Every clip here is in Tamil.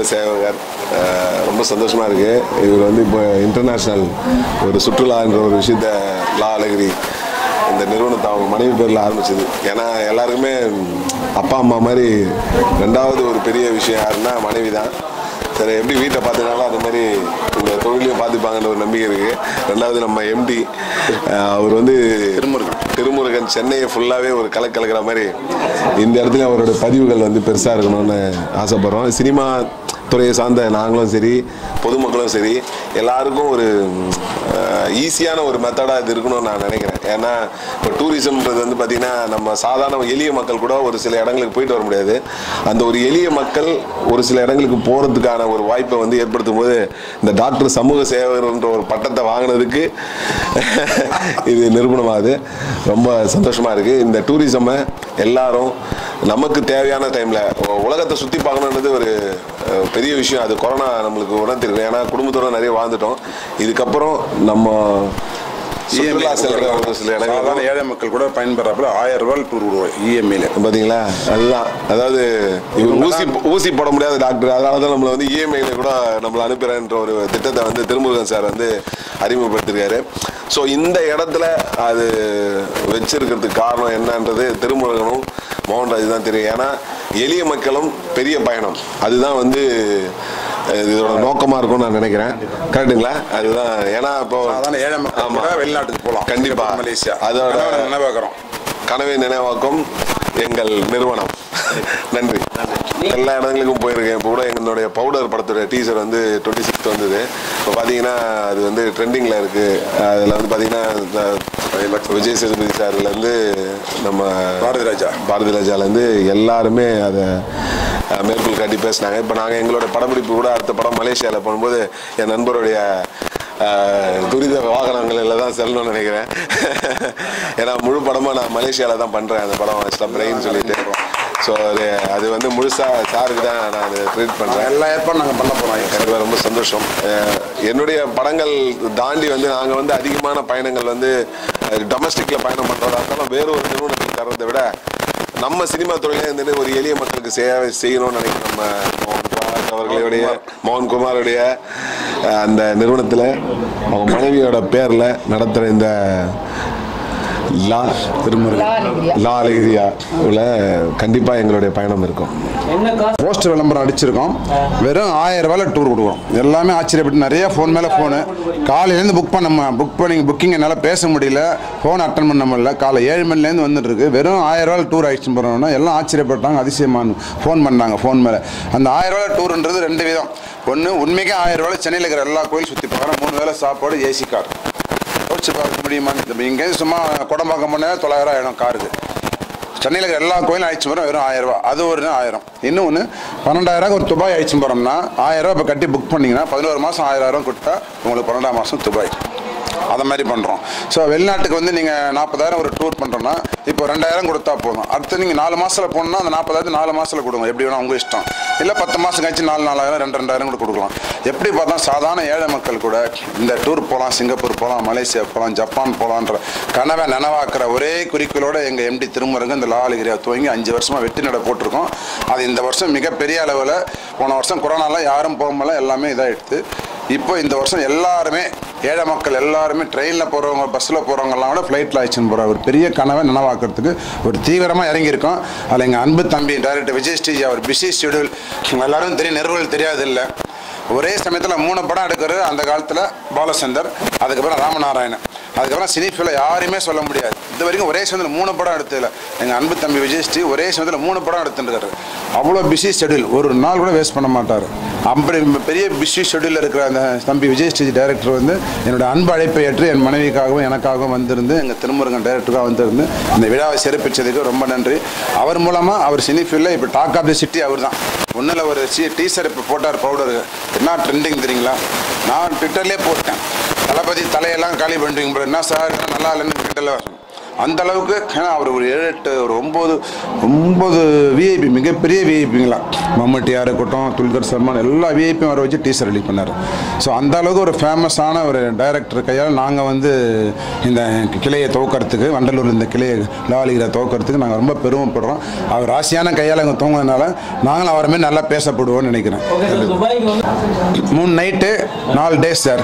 சேவகர் அஹ், ரொம்ப சந்தோஷமாக இருக்குது இவர் வந்து இப்போ இன்டர்நேஷ்னல் ஒரு சுற்றுலான்ற ஒரு விஷயத்த லா அழகிரி இந்த நிறுவனத்தை அவங்க மனைவி பேரில் ஆரம்பிச்சது ஏன்னா எல்லாருக்குமே அப்பா அம்மா மாதிரி ரெண்டாவது ஒரு பெரிய விஷயம் யாருன்னா மனைவி தான் சரி எப்படி வீட்டை பார்த்துனாலும் அது மாதிரி இந்த தொழிலையும் பார்த்துப்பாங்கன்ற ஒரு நம்பிக்கை இருக்குது ரெண்டாவது நம்ம எம்டி அவர் வந்து திருமுருகன் திருமுருகன் சென்னையை ஃபுல்லாகவே ஒரு கலக்கு கலக்கிற மாதிரி இந்த இடத்துல அவரோட பதிவுகள் வந்து பெருசாக இருக்கணும்னு ஆசைப்படுறோம் சினிமா துறையை சார்ந்த நாங்களும் சரி பொதுமக்களும் சரி எல்லாருக்கும் ஒரு ஈஸியான ஒரு மெத்தடாக இது இருக்கணும்னு நான் நினைக்கிறேன் ஏன்னா இப்போ டூரிசம்ன்றது வந்து பார்த்திங்கன்னா நம்ம சாதாரண எளிய மக்கள் கூட ஒரு சில இடங்களுக்கு போயிட்டு வர முடியாது அந்த ஒரு எளிய மக்கள் ஒரு சில இடங்களுக்கு போகிறதுக்கான ஒரு வாய்ப்பை வந்து ஏற்படுத்தும் போது இந்த டாக்டர் சமூக சேவகர்ன்ற ஒரு பட்டத்தை வாங்கினதுக்கு இது நிரூபணமாகுது ரொம்ப சந்தோஷமாக இருக்குது இந்த டூரிசமை எல்லாரும் நமக்கு தேவையான டைமில் உலகத்தை சுற்றி பார்க்கணுன்றது ஒரு அஹ், பெரிய விஷயம் அது கொரோனா நம்மளுக்கு உணர்த்திருக்கு ஏன்னா குடும்பத்தோட நிறைய வாழ்ந்துட்டோம் இதுக்கப்புறம் நம்ம சுற்றுலா செல்ற ஒரு சில சாதாரண இடங்கள் ஏழை மக்கள் கூட பயன்படுறாப்புல ஆயிரம் ரூபாய் டூர் விடுவோம் இஎம்ஐல பாத்தீங்களா அதுதான் அதாவது இவர் ஊசி ஊசி போட முடியாத டாக்டர் அதனால தான் நம்மளை வந்து இஎம்ஐல கூட நம்மளை அனுப்புறேன்ற ஒரு திட்டத்தை வந்து திருமுருகன் சார் வந்து அறிமுகப்படுத்திருக்காரு ஸோ இந்த இடத்துல அது வச்சிருக்கிறதுக்கு காரணம் என்னன்றது திருமுருகனும் மோகன்ராஜ் தான் தெரியும் ஏன்னா எளிய மக்களும் பெரிய பயணம் அதுதான் வந்து அஹ், இதோட நோக்கமா இருக்கும்னு நான் நினைக்கிறேன் கரெக்டுங்களா அதுதான் ஏன்னா இப்போ சாதாரண ஏழை மக்கள் ஆமா. கூட வெளிநாட்டுக்கு போகலாம் கண்டிப்பா. மலேசியா அதோட- அதோட நினைவாக்குறோம் கனவை நினைவாக்கும் எங்கள் நிறுவனம் நன்றி எல்லா இடங்களுக்கும் போயிருக்கேன் இப்போ கூட எங்களுடைய பவுடர் படத்துடைய டீசர் வந்து டுவெண்ட்டி சிக்ஸ்த் வந்தது இப்போ பார்த்தீங்கன்னா அது வந்து ட்ரெண்டிங்கில் இருக்குது அதில் வந்து பார்த்தீங்கன்னா இந்த விஜய் சேதுபதி சார்லேருந்து நம்ம பாரதி ராஜா. பாரதி ராஜாலேருந்து எல்லாருமே அதை அஹ், மேற்கோள் காட்டி பேசினாங்க இப்போ நாங்கள் எங்களோட படப்பிடிப்பு கூட அடுத்த படம் மலேசியாவில் போகும்போது என் நண்பருடைய அஹ், துரித வாகனங்களில் தான் செல்லணும்னு நினைக்கிறேன் ஏன்னா முழு படமாக நான் மலேசியாவில் தான் பண்ணுறேன் அந்த படம் ஆக்சுவலாக பிரெயின் சொல்லிட்டு ஸோ அது அது வந்து முழுசாக சாருக்கு தான் நான் அதை ட்ரீட் பண்ணுறேன் எல்லா ஏற்பாடும் நாங்கள் பண்ண போகிறோம் கண்டிப்பாக ரொம்ப சந்தோஷம் அஹ் என்னுடைய படங்கள் தாண்டி வந்து நாங்கள் வந்து அதிகமான பயணங்கள் வந்து டொமஸ்டிக்கில் பயணம் பண்ணுறதா இருந்தாலும் வேற ஒரு நிறுவனத்துக்கு தர்றதை விட நம்ம சினிமா துறையிலே இருந்துட்டு ஒரு எளிய மக்களுக்கு சேவை செய்யணும்னு நினைக்கிறோம் நம்ம மோகன்ராஜ் அவர்களுடைய மோகன்குமாருடைய அஹ், அந்த நிறுவனத்தில் அவங்க மனைவியோட பேரில் நடத்துகிற இந்த லா திருமுருகன் லா அழகிரியா உள்ள கண்டிப்பாக எங்களுடைய பயணம் இருக்கும் போஸ்டர் விளம்பரம் அடிச்சிருக்கோம் வெறும் ஆயிரம் ரூபாயில் டூர் கொடுக்குறோம் எல்லாமே ஆச்சரியப்பட்டு நிறைய ஃபோன் மேலே ஃபோனு காலையிலேருந்து புக் பண்ண புக் பண்ணி புக்கிங் என்னால் பேச முடியல ஃபோன் அட்டன் பண்ண முடியல காலை ஏழு மணிலேருந்து வந்துட்டு இருக்கு வெறும் ஆயிரம் ரூபாயில் டூர் ஆயிடுச்சு போகிறோம்னா எல்லாம் ஆச்சரியப்பட்டாங்க அதிசயமான ஃபோன் பண்ணாங்க ஃபோன் மேலே அந்த ஆயிரம் ரூபாயில் டூர்ன்றது ரெண்டு விதம் ஒன்று உண்மைக்கே ஆயிரம் ரூபாயில் சென்னையில் இருக்கிற எல்லா கோயிலும் சுற்றி பார்க்குறோம் மூணு வேளை சாப்பாடு ஏசி கார் யோசிச்சு பார்க்க முடியுமான்னு இங்கேருந்து சும்மா குடம்பாக்கம் பண்ண தொள்ளாயிரம் ஆயிடும் காருக்கு சென்னையில் இருக்கிற எல்லா கோயிலும் அழிச்சு போகிறோம் வெறும் ஆயிரம் ரூபாய் அது ஒரு ஆயிரம் இன்னொன்று பன்னெண்டாயிரம் ஒரு துபாய் அழிச்சு போகிறோம்னா ஆயிரம் ரூபாய் இப்போ கட்டி புக் பண்ணிங்கன்னா பதினோரு மாதம் ஆயிரம் கொடுத்தா உங்களுக்கு பன்னெண்டாம் மாதம் துபாய் அதை மாதிரி பண்ணுறோம் ஸோ வெளிநாட்டுக்கு வந்து நீங்கள் நாற்பதாயிரம் ஒரு டூர் பண்ணுறோன்னா இப்போ ரெண்டாயிரம் கொடுத்தா போதும் அடுத்து நீங்கள் நாலு மாதத்தில் போகணுன்னா அந்த நாற்பதாயிரத்து நாலு மாதத்தில் கொடுங்க எப்படி வேணால் உங்கள் இஷ்டம் இல்லை பத்து மாதம் கழிச்சு நாலு நாலாயிரம் ரெண்டு ரெண்டாயிரம் கூட கொடுக்கலாம் எப்படி பார்த்தா சாதாரண ஏழை மக்கள் கூட இந்த டூர் போகலாம் சிங்கப்பூர் போகலாம் மலேசியா போகலாம் ஜப்பான் போகலான்ற கனவை நனவாக்குற ஒரே குறிக்கோளோட எங்கள் எம்டி திருமருங்க இந்த லாலிகிரியா துவங்கி அஞ்சு வருஷமாக வெற்றி நட போட்டிருக்கோம் அது இந்த வருஷம் மிகப்பெரிய அளவில் போன வருஷம் கொரோனாலாம் யாரும் போகாமல எல்லாமே இதாகிடுது இப்போ இந்த வருஷம் எல்லாருமே ஏழை மக்கள் எல்லாருமே ட்ரெயினில் போகிறவங்க பஸ்ஸில் போகிறவங்கலாம் விட ஃப்ளைட்டில் ஆயிடுச்சுன்னு போகிற ஒரு பெரிய கனவை நனவாக்குறதுக்கு ஒரு தீவிரமாக இறங்கியிருக்கோம் அதில் எங்கள் அன்பு தம்பி டைரக்டர் விஜய் ஸ்ரீஜி அவர் பிஸி ஷெடியூல் எல்லாரும் தெரியும் நிறுவல் தெரியாது இல்லை ஒரே சமயத்தில் மூணு படம் எடுக்கிறது அந்த காலத்தில் பாலச்சந்தர் அதுக்கப்புறம் ராமநாராயணன் அதுக்கப்புறம் சினிஃபில் யாரையுமே சொல்ல முடியாது இது வரைக்கும் ஒரே சமயத்தில் மூணு படம் எடுத்ததில்ல எங்கள் அன்பு தம்பி விஜய் ஸ்ரீ ஒரே சமயத்தில் மூணு படம் எடுத்துருக்காரு அவ்வளோ பிஸி ஷெடியூல் ஒரு நாள் கூட வேஸ்ட் பண்ண மாட்டார் அப்படி பெரிய பிஸி ஷெடியூலில் இருக்கிற அந்த தம்பி விஜய் ஸ்ரீ டைரக்டர் வந்து என்னோட அன்பு அழைப்பை ஏற்று என் மனைவிக்காகவும் எனக்காகவும் வந்திருந்து எங்கள் திருமுருகன் டைரக்டராக வந்திருந்து இந்த விழாவை சிறப்பிச்சதுக்கு ரொம்ப நன்றி அவர் மூலமாக அவர் சினிஃபீல்டில் இப்போ டாக் ஆஃப் தி சிட்டி அவர் தான் ஒன்றில் ஒரு சி டீசர் இப்போ போட்டார் பவுடர் என்ன ட்ரெண்டிங் தெரியுங்களா நான் ட்விட்டர்லேயே போட்டேன் தளபதி தலையெல்லாம் காலி பண்ணுறீங்க bro. என்ன சார் என்ன நல்லா இல்லைன்னு ட்விட்டரில் அந்த அளவுக்கு ஏன்னா அவர் ஒரு ஏழு எட்டு ஒரு ஒம்பது ஒம்பது விஐபி மிகப்பெரிய விஐபிங்களா மம்மட்டியாக இருக்கட்டும் துல்கர் சல்மான் எல்லா விஐபியும் வர வச்சு டீசர் ரெடி பண்ணார் ஸோ அந்த அளவுக்கு ஒரு ஃபேமஸான ஒரு டைரக்டர் கையால் நாங்கள் வந்து இந்த கிளையை துவக்கிறதுக்கு வண்டலூர் இந்த கிளையை லாலிகிற துவக்கிறதுக்கு நாங்கள் ரொம்ப பெருமைப்படுறோம் அவர் ராசியான கையால் எங்கள் தூங்கினதுனால நாங்களும் அவரை மாதிரி நல்லா பேசப்படுவோம்னு நினைக்கிறேன் ஓகே சார் துபாய்க்கு வந்து மூணு நைட்டு நாலு டேஸ் சார்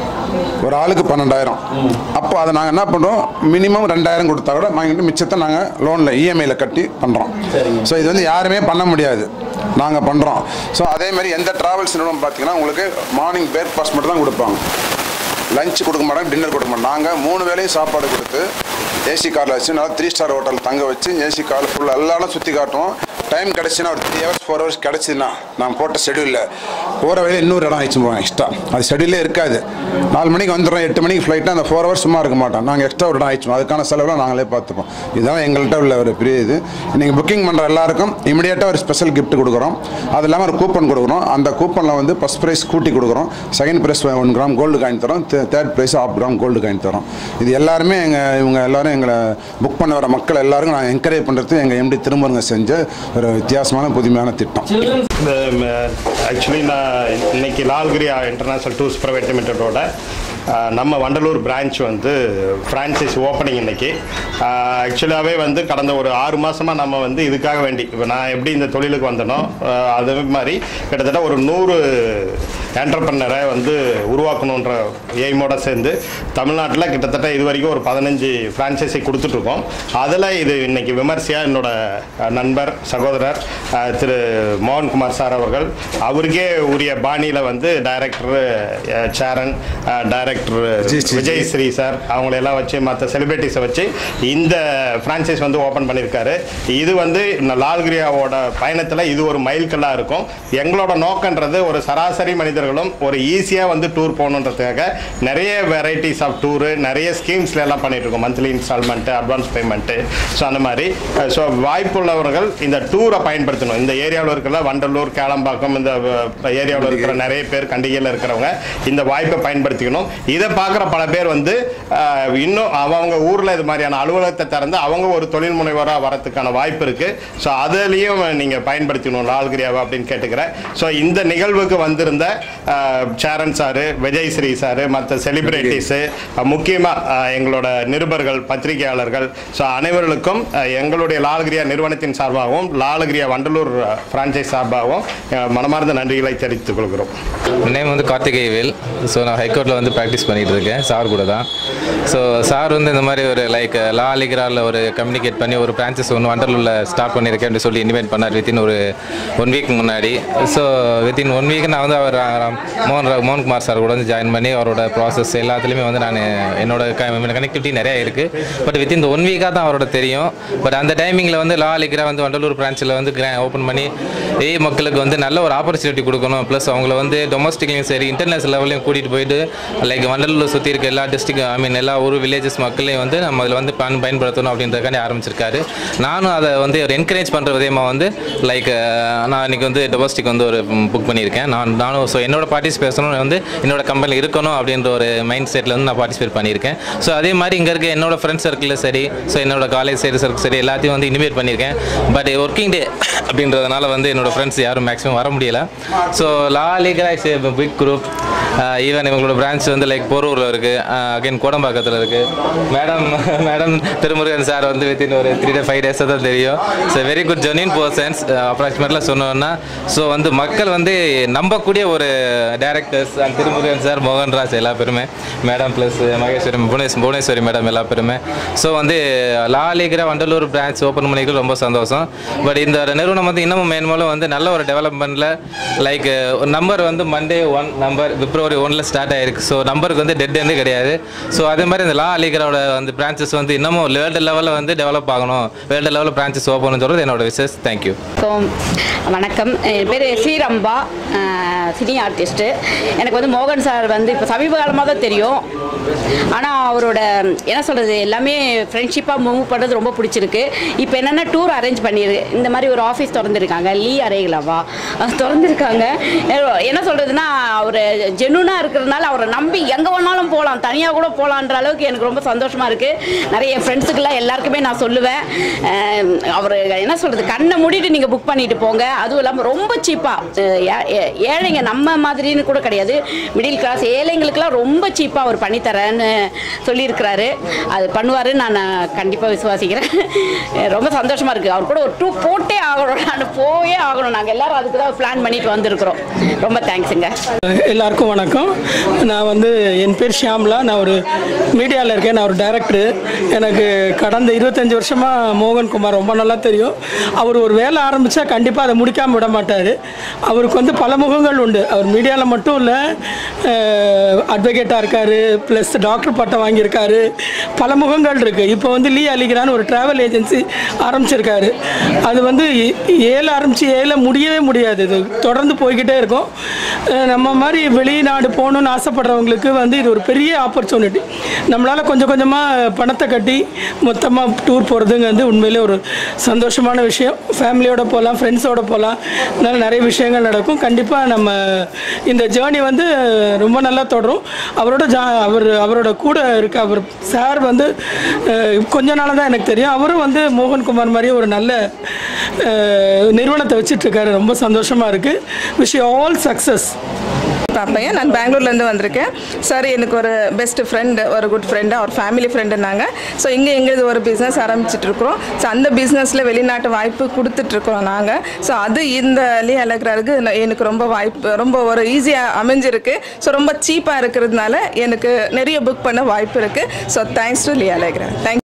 ஒரு ஆளுக்கு பன்னெண்டாயிரம் அப்போ அதை நாங்கள் என்ன பண்ணுறோம் மினிமம் ரெண்டாயிரம் கொடுத்தா கூட வாங்கிட்டு மிச்சத்தை நாங்கள் லோனில் இஎம்ஐயில் கட்டி பண்ணுறோம் சரிங்க. ஸோ இது வந்து யாருமே பண்ண முடியாது நாங்கள் பண்ணுறோம் ஸோ அதே மாதிரி எந்த ட்ராவல்ஸ் நிறுவனம் பார்த்தீங்கன்னா உங்களுக்கு மார்னிங் பிரேக்ஃபாஸ்ட் மட்டும் தான் கொடுப்பாங்க லஞ்ச் கொடுக்க மாட்டாங்க டின்னர் கொடுக்க மாட்டாங்க நாங்கள் மூணு வேளையும் சாப்பாடு கொடுத்து ஏசி காரில் வச்சு நல்லா த்ரீ ஸ்டார் ஹோட்டல் தங்க வச்சு ஏசி கார் ஃபுல்லாக எல்லாரும் சுற்றி காட்டுவோம் டைம் கிடச்சுன்னா ஒரு த்ரீ ஹவர்ஸ் ஃபோர் ஹவர்ஸ் கிடச்சிதுன்னா நான் போட்ட ஷெடியூலில் போகிற வழியில் இன்னொரு இடம் ஆயிடுச்சு போவேன் எக்ஸ்ட்ரா அது ஷெடியூலே இருக்காது நாலு மணிக்கு வந்துடுறோம் எட்டு மணிக்கு ஃப்ளைட்டு அந்த ஃபோர் ஹவர்ஸ் சும்மா இருக்க மாட்டோம் நாங்கள் எக்ஸ்ட்ரா ஒரு இடம் ஆயிடுச்சு அதுக்கான செலவுலாம் நாங்களே பார்த்துப்போம் இதுதான் எங்கள்கிட்ட உள்ள ஒரு பெரிய இது நீங்கள் புக்கிங் பண்ணுற எல்லாருக்கும் இமிடியேட்டாக ஒரு ஸ்பெஷல் gift கொடுக்குறோம் அது இல்லாமல் ஒரு கூப்பன் கொடுக்குறோம் அந்த கூப்பனில் வந்து ஃபஸ்ட் ப்ரைஸ் கூட்டி கொடுக்குறோம் second prize one gram gold coin தரோம் third prize half gram gold coin தரோம் இது எல்லாருமே எங்கள் இவங்க எல்லாரும் எங்களை புக் பண்ண வர மக்கள் எல்லாருக்கும் நாங்கள் என்கரேஜ் பண்ணுறது எங்கள் எம்டி திரும்பருங்க செஞ்ச ஒரு வித்தியாசமான புதுமையான திட்டம் சில்ட்ரன்ஸ் இந்த ஆக்சுவலி நான் இன்னைக்கு லால்கிரியா இன்டர்நேஷ்னல் டூர்ஸ் ப்ரைவேட் லிமிட்டடோட அஹ், நம்ம வண்டலூர் பிரான்ச் வந்து ஃப்ரான்ச்சைஸ் ஓப்பனிங் இன்னைக்கு ஆக்சுவலாகவே வந்து கடந்த ஒரு ஆறு மாசமாக நம்ம வந்து இதுக்காக வேண்டி இப்போ நான் எப்படி இந்த தொழிலுக்கு வந்தனோ அஹ், அதே மாதிரி கிட்டத்தட்ட ஒரு நூறு என்டர்பிரனரை வந்து உருவாக்கணுன்ற எய்மோட சேர்ந்து தமிழ்நாட்டில் கிட்டத்தட்ட இது வரைக்கும் ஒரு பதினஞ்சு ஃப்ரான்ச்சைஸி கொடுத்துட்ருக்கோம் அதில் இது இன்னைக்கு விமர்சையாக என்னோட அஹ், நண்பர் சகோதரர் அஹ், திரு மோகன்குமார் சார் அவர்கள் அவருக்கே உரிய பாணியில் வந்து director Cheran director Vijay Sri. Vijay Sri sir அவங்களையெல்லாம் வச்சு மற்ற செலிபிரிட்டிஸை வச்சு இந்த ஃப்ரான்ச்சைஸ் வந்து ஓப்பன் பண்ணியிருக்காரு இது வந்து இந்த லால்கிரியாவோட பயணத்தில் இது ஒரு மைல்கல்லாக இருக்கும் எங்களோட நோக்கன்றது ஒரு சராசரி மனிதர்களும் ஒரு ஈஸியாக வந்து டூர் போகணுன்றதுக்காக நிறைய வெரைட்டிஸ் ஆஃப் டூரு நிறைய ஸ்கீம்ஸ்ல எல்லாம் பண்ணிட்டு இருக்கோம் monthly instalment advance payment so அந்த மாதிரி ஸோ வாய்ப்புள்ளவர்கள் இந்த டூரை பயன்படுத்தணும் இந்த ஏரியாவில் இருக்கிற வண்டலூர் கேளம்பாக்கம் இந்த ஏரியாவில் இருக்கிற நிறைய பேர் கண்டிகையில் இருக்கிறவங்க இந்த வாய்ப்பை பயன்படுத்திக்கணும் இதை பார்க்குற பல பேர் வந்து அஹ், இன்னும் அவங்க ஊரில் இது மாதிரியான அலுவலகத்தை திறந்து அவங்க ஒரு தொழில் முனைவராக வரதுக்கான வாய்ப்பு இருக்குது ஸோ அதுலேயும் நீங்கள் பயன்படுத்திக்கணும் லால்கிரியாவை அப்படின்னு கேட்டுக்கிறேன் ஸோ இந்த நிகழ்வுக்கு வந்திருந்த அஹ், சேரன் சாரு விஜய் ஸ்ரீ சாரு மற்ற செலிபிரிட்டிஸு முக்கியமாக எங்களோட நிருபர்கள் பத்திரிகையாளர்கள் ஸோ அனைவர்களுக்கும் அஹ், எங்களுடைய லால்கிரியா நிறுவனத்தின் சார்பாகவும் லால்கிரியா வண்டலூர் ஃப்ரான்ச்சைஸ் சார்பாகவும் அஹ், மனமார்ந்த நன்றிகளை தெரிவித்துக் கொள்கிறோம் நேம் வந்து கார்த்திகேயவேல் ஸோ நான் ஹைகோர்ட்டில் வந்து ப்ராக்டிஸ் பண்ணிகிட்டு இருக்கேன் சார் கூட தான் ஸோ சார் வந்து இந்த மாதிரி ஒரு லைக் லா அலிகிராவில் ஒரு கம்யூனிகேட் பண்ணி ஒரு பிரான்ச்சஸ் ஒன்று வண்டலூரில் ஸ்டார்ட் பண்ணியிருக்கேன் அப்படின்னு சொல்லி இன்வைட் பண்ணார் வித்தின் ஒரு ஒன் வீக் முன்னாடி ஸோ வித்தின் ஒன் வீக் நான் வந்து அவர் அஹ், மோகன் ரா- மோகன்குமார் சார் கூட வந்து ஜாயின் பண்ணி அவரோட ப்ராசஸ் எல்லாத்துலேயுமே வந்து நான் என்னோட கனெக்டிவிட்டி நிறைய இருக்குது பட் வித்தின் இந்த ஒன் வீக்காக தான் அவரோட தெரியும் பட் அந்த டைமிங்கில் வந்து லா அலிகிரா வந்து வண்டலூர் பிரான்ச்சில் வந்து ஓப்பன் பண்ணி ஏய் மக்களுக்கு வந்து நல்ல ஒரு ஆப்பர்ச்சுனிட்டி கொடுக்கணும் ப்ளஸ் அவங்கள வந்து டொமஸ்டிக்லையும் சரி இன்டர்நேஷனல் லெவல்லையும் கூட்டிகிட்டு போயிட்டு லைக் வண்டலூர் சுற்றி இருக்க எல்லா டிஸ்ட்ரிக் ஐ மீன் எல்லா ஊர் வில்லேஜஸ் மக்களையும் வந்து நம்ம அதில் வந்து பயன் பயன்படுத்தணும் அப்படின்றதுக்காண்டி ஆரம்பிச்சிருக்காரு நானும் அதை வந்து ஒரு என்கரேஜ் பண்ணுற விதமாக வந்து லைக் நான் இன்னைக்கு வந்து டொமஸ்டிக் வந்து ஒரு புக் பண்ணியிருக்கேன் நான் நானும் ஸோ என்னோட பார்ட்டிசிபேஷனும் வந்து என்னோட கம்பெனி இருக்கணும் அப்படின்ற ஒரு மைண்ட் செட்டில் வந்து நான் பார்ட்டிசிபேட் பண்ணியிருக்கேன் ஸோ அதே மாதிரி இங்கே இருக்க என்னோட ஃப்ரெண்ட்ஸ் சர்க்கிளில் சரி ஸோ என்னோட காலேஜ் சைடு சர்க்கிள் சரி எல்லாத்தையும் வந்து இனிமேட் பண்ணியிருக்கேன் பட் ஒர்க்கிங் டே அப்படின்றதுனால வந்து என்னோட ஃப்ரெண்ட்ஸ் யாரும் மேக்ஸிமம் வர முடியல ஸோ லா லீகரா இஸ் பிக் குரூப் ஈவன் இவங்களோட பிரான்ச் வந்து லைக் போரூரில் இருக்குது அகைன் கோடம்பாக்கத்தில் இருக்குது மேடம் மேடம் திருமுருகன் சார் வந்து வித்தின் ஒரு த்ரீ டே ஃபைவ் டேஸாக தான் தெரியும் so very good genuine persons அப்ராக்சிமேட்டில் சொன்னோன்னா ஸோ வந்து மக்கள் வந்து நம்பக்கூடிய ஒரு directors and Thirumurugan sir Mohanraj எல்லா பேருமே மேடம் ப்ளஸ் மகேஸ்வரி புவனேஸ் புவனேஸ்வரி மேடம் எல்லா பேருமே ஸோ வந்து லா லீகரா வண்டலூர் பிரான்ச் ஓப்பன் பண்ணிக்கிறது ரொம்ப சந்தோஷம் பட் இந்த நிறுவனம் வந்து இன்னமும் மேன்மேலும் வந்து நல்ல ஒரு டெவலப்மெண்ட்டில் லைக் நம்பர் வந்து மண்டே ஒன் நம்பர் பிப்ரவரி ஒன்ல ஸ்டார்ட் ஆயிருக்கு ஸோ நம்பருக்கு வந்து டெட் எண்டு கிடையாது ஸோ அதே மாதிரி இந்த லா அலிகரோட வந்து பிரான்ச்சஸ் வந்து இன்னமும் வேர்ல்டு லெவலில் வந்து டெவலப் ஆகணும் வேர்ல்டு லெவலில் பிரான்ச்சஸ் ஓப்பன் சொல்கிறது என்னோட விசேஷ் தேங்க்யூ வணக்கம் வணக்கம் என் பேர் ஸ்ரீரம்பா அஹ், சினி ஆர்டிஸ்ட்டு எனக்கு வந்து மோகன் சார் வந்து இப்போ சமீப காலமாக தான் தெரியும் ஆனால் அவரோட என்ன சொல்கிறது எல்லாமே ஃப்ரெண்ட்ஷிப்பாக மூவ் பண்ணுறது ரொம்ப பிடிச்சிருக்கு இப்போ என்னென்னா டூர் அரேஞ்ச் பண்ணியிருக்கு இந்த மாதிரி ஒரு ஆஃபீஸ் திறந்துருக்காங்க லீ அறைகளாவா திறந்துருக்காங்க என்ன சொல்கிறதுனா அவர் ஜெனுனாக இருக்கிறதுனால அவரை நம்பி எங்கே வேணாலும் போகலாம் தனியாக கூட போகலான்ற அளவுக்கு எனக்கு ரொம்ப சந்தோஷமாக இருக்குது நிறைய ஃப்ரெண்ட்ஸுக்கெல்லாம் எல்லாருக்குமே நான் சொல்லுவேன் அவர் என்ன சொல்கிறது கண்ணை மூடிட்டு நீங்கள் புக் பண்ணிட்டு போங்க அதுவும் இல்லாமல் ரொம்ப சீப்பாக ஏழைங்க நம்ம மாதிரின்னு கூட கிடையாது மிடில் கிளாஸ் ஏழைங்களுக்கெல்லாம் ரொம்ப சீப்பாக அவர் பண்ணித்தரேன்னு சொல்லியிருக்கிறாரு அது பண்ணுவார் நான் கண்டிப்பாக விசுவாசிக்கிறேன் ரொம்ப சந்தோஷமாக இருக்குது அவர் கூட ஒரு டூ போட்டே ஆகணும் நான் போயே ஆகணும் நாங்கள் எல்லாரும் அதுக்கு தான் பிளான் பண்ணிட்டு வந்திருக்கிறோம் ரொம்ப தேங்க்ஸுங்க எல்லாருக்கும் வணக்கம் நான் வந்து என் பேர் ஷியாம்லா நான் ஒரு மீடியாவில் இருக்கேன் நான் ஒரு டைரக்டரு எனக்கு கடந்த இருபத்தஞ்சி வருஷமாக மோகன் குமார் ரொம்ப நல்லா தெரியும் அவர் ஒரு வேலை ஆரம்பித்தா கண்டிப்பாக அதை முடிக்காமல் விட மாட்டார் அவருக்கு வந்து பல முகங்கள் உண்டு அவர் மீடியாவில் மட்டும் இல்லை அட்வொகேட்டாக இருக்கார் ப்ளஸ் டாக்டர் பட்டம் வாங்கியிருக்காரு பல முகங்கள் இருக்குது இப்போ வந்து லீ அலிகிறான்னு ஒரு ட்ராவல் ஏஜென்சி ஆரம்பிச்சிருக்காரு அது வந்து ஏ- ஏழு ஆரம்பித்து ஏழு முடியவே முடியாது இது தொடர்ந்து போய்கிட்டே இருக்கும் அஹ் நம்ம மாதிரி வெளிநாடு போகணுன்னு ஆசைப்படுறவங்களுக்கு வந்து இது ஒரு பெரிய ஆப்பர்ச்சுனிட்டி நம்மளால் கொஞ்சம் கொஞ்சமாக பணத்தை கட்டி மொத்தமாக டூர் போகிறதுங்க வந்து உண்மையிலே ஒரு சந்தோஷமான விஷயம் ஃபேமிலியோட போகலாம் ஃப்ரெண்ட்ஸோட போகலாம் அதனால நிறைய விஷயங்கள் நடக்கும் கண்டிப்பாக நம்ம இந்த ஜேர்னி வந்து ரொம்ப நல்லா தொடரும் அவரோட ஜா அவர் அவரோட கூட இருக்க அவர் சார் வந்து அஹ், கொஞ்ச நாளாக தான் எனக்கு தெரியும் அவரும் வந்து மோகன்குமார் மாதிரி ஒரு நல்ல அஹ், நிறுவனத்தை வச்சிட்ருக்காரு ரொம்ப சந்தோஷமாக இருக்குது விஷ் ஆல் சக்ஸஸ் பாப்பையா நான் பெங்களூர்லேருந்து வந்திருக்கேன் சார் எனக்கு ஒரு பெஸ்ட் ஃப்ரெண்டு ஒரு குட் ஃப்ரெண்டு அவர் ஃபேமிலி ஃப்ரெண்டுனாங்க ஸோ இங்கே எங்களுக்கு ஒரு பிஸ்னஸ் ஆரம்பிச்சிட்டு இருக்கிறோம் ஸோ அந்த பிஸ்னஸில் வெளிநாட்டு வாய்ப்பு கொடுத்துட்ருக்குறோம் நாங்கள் ஸோ அது இந்த லீ அலக்ராருக்கு எனக்கு ரொம்ப வாய்ப்பு ரொம்ப ஒரு ஈஸியாக அமைஞ்சிருக்கு ஸோ ரொம்ப சீப்பாக இருக்கிறதுனால எனக்கு நிறைய புக் பண்ண வாய்ப்பு இருக்குது ஸோ தேங்க்ஸ் டு லீ அலக்ரா தேங்க்